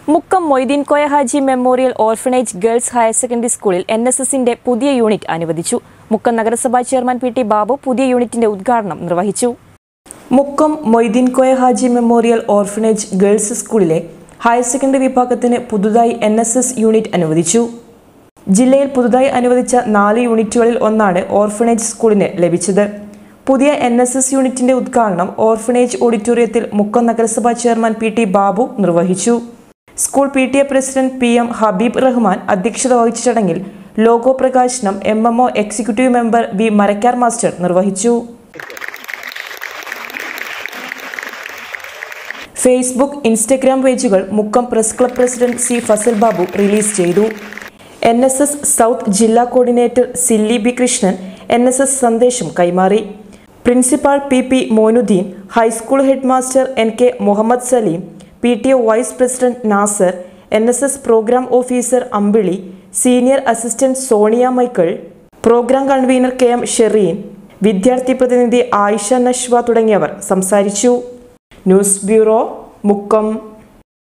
Mukkam Moideen Koya Haji memorial orphanage girls higher secondary സ്കൂളിൽ N S എസിന്റെ പുതിയ യൂണിറ്റ് അനുവദിച്ചു മുക്കം നഗരസഭാ ചെയർമാൻ പി ടി ബാബു പുതിയ യൂണിറ്റിന്റെ ഉദ്ഘാടനം നിർവഹിച്ചു Mukkam Moideen Koya Haji memorial orphanage girls സ്കൂളിലെ ഹയർ സെക്കൻഡറി വിഭാഗത്തിന് പുതുതായി എൻ എസ് എസ് യൂണിറ്റ് അനുവദിച്ചു ജില്ലയിൽ പുതുതായി അനുവദിച്ച നാല് യൂണിറ്റുകളിൽ ഒന്നാണ് ഓർഫനേജ് സ്കൂളിന് ലഭിച്ചത് പുതിയ എൻ എസ് എസ് യൂണിറ്റിന്റെ ഉദ്ഘാടനം ഓർഫനേജ് ഓഡിറ്റോറിയത്തിൽ മുക്കം നഗരസഭാ ചെയർമാൻ പി ടി ബാബു നിർവഹിച്ചു school P T A president P M Habeeb Rahman അധ്യക്ഷത വഹിച്ച ചടങ്ങിൽ ലോഗോ പ്രകാശനം M M O executive member V Marakkar master നിർവഹിച്ചു ഫേസ്ബുക്ക് ഇൻസ്റ്റഗ്രാം പേജുകൾ Mukkam press club president C Fazal Babu release ചെയ്തു എൻ എസ് എസ് സൗത്ത് ജില്ലാ കോർഡിനേറ്റർ സില്ലി B Krishnan N S S സന്ദേശം കൈമാറി principal P P Moinuddin high school head master N K Muhammad Saleem P T O vice president Nasar N S S programme officer Ambili senior assistant Sonia Michael programme convener K M Shereen വിദ്യാർത്ഥി പ്രതിനിധി ആയിഷ നഷ്വ തുടങ്ങിയവർ സംസാരിച്ചു news bureau Mukkam